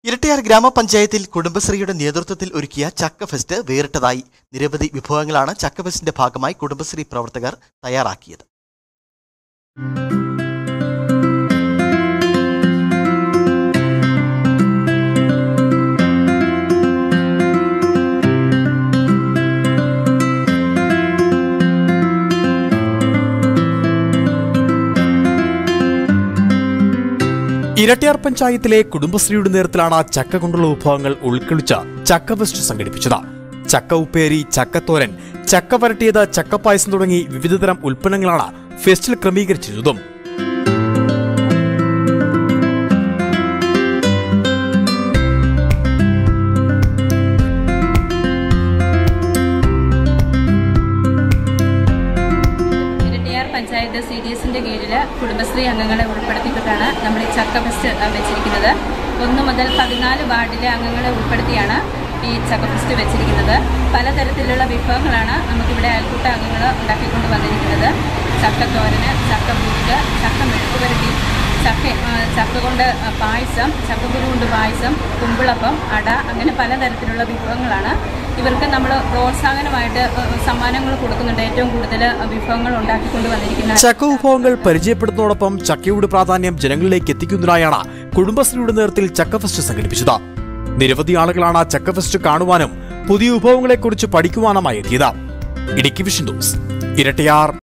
ഇരട്ടയാർ ഗ്രാമപഞ്ചായത്തിൽ കുടുംബശ്രീയുടെ നേതൃത്വത്തിൽ ഒരുക്കിയ ചക്ക ഫെസ്റ്റ് വേറിട്ടതായി നിരവധി വിഭവങ്ങളാണ് ചക്ക ഫെസ്റ്റിന്റെ ഭാഗമായി കുടുംബശ്രീ പ്രവർത്തകർ തയ്യാറാക്കിയത് ഇരട്ടിയാർ പഞ്ചായത്തിലെ കുടുംബശ്രീയുടെ നേതൃത്വത്തിലാണ് ചക്ക കൊണ്ടുള്ള വിഭവങ്ങൾ ഉൾക്കൊള്ളിച്ച ചക്ക ഫെസ്റ്റ് സംഘടിപ്പിച്ചത് ചക്ക ഉപ്പേരി ചക്കത്തോരൻ ചക്ക വരട്ടിയത് ചക്കപ്പായസം തുടങ്ങി വിവിധതരം ഉൽപ്പന്നങ്ങളാണ് ഫെസ്റ്റിൽ ക്രമീകരിച്ചിരുന്നതും ഇരട്ടിയാർ പഞ്ചായത്ത് സി ഡി എസിന്റെ കീഴിൽ കുടുംബശ്രീ അംഗങ്ങളെ ഉൾപ്പെടുത്തിക്കൊണ്ടാണ് നമ്മൾ ഈ ചക്ക ഫെസ്റ്റ് അഹ് വെച്ചിരിക്കുന്നത് ഒന്ന് മുതൽ പതിനാല് വാർഡിലെ അംഗങ്ങളെ ഉൾപ്പെടുത്തിയാണ് ഈ ചക്ക ഫെസ്റ്റ് വെച്ചിരിക്കുന്നത് പലതരത്തിലുള്ള വിഭവങ്ങളാണ് നമുക്കിവിടെ അയൽക്കൂട്ട അംഗങ്ങൾ ഉണ്ടാക്കിക്കൊണ്ട് വന്നിരിക്കുന്നത് ചക്കത്തോരന് ചക്ക പുഴുക്ക് ചക്ക മെഴുക്ക് പുരട്ടി ചക്ക ആ, ചക്ക കൊണ്ട് പായസം ചക്കക്കുരു കൊണ്ട് പായസം കുമ്പിളപ്പം അട അങ്ങനെ പലതരത്തിലുള്ള വിഭവങ്ങളാണ് ഇവർക്ക് നമ്മൾ പ്രോത്സാഹനമായിട്ട് ഏഹ്, സമ്മാനങ്ങൾ കൊടുക്കുന്നുണ്ട് ഏറ്റവും കൂടുതൽ വിഭവങ്ങൾ ഉണ്ടാക്കിക്കൊണ്ട് വന്നിരിക്കുന്ന ചക്ക വിഭവങ്ങൾ പരിചയപ്പെടുത്തുന്നതോടൊപ്പം ചക്കയുടെ പ്രാധാന്യം ജനങ്ങളിലേക്ക് എത്തിക്കുന്നതിനായാണ് കുടുംബശ്രീയുടെ നേതൃത്വത്തിൽ ചക്ക ഫെസ്റ്റ് സംഘടിപ്പിച്ചത് നിരവധി ആളുകളാണ് ചക്ക ഫെസ്റ്റ് കാണുവാനും പുതിയ വിഭവങ്ങളെക്കുറിച്ച് പഠിക്കുവാനുമായി എത്തിയത് ഇടുക്കി വിഷൻ ന്യൂസ് ഇരട്ടിയാർ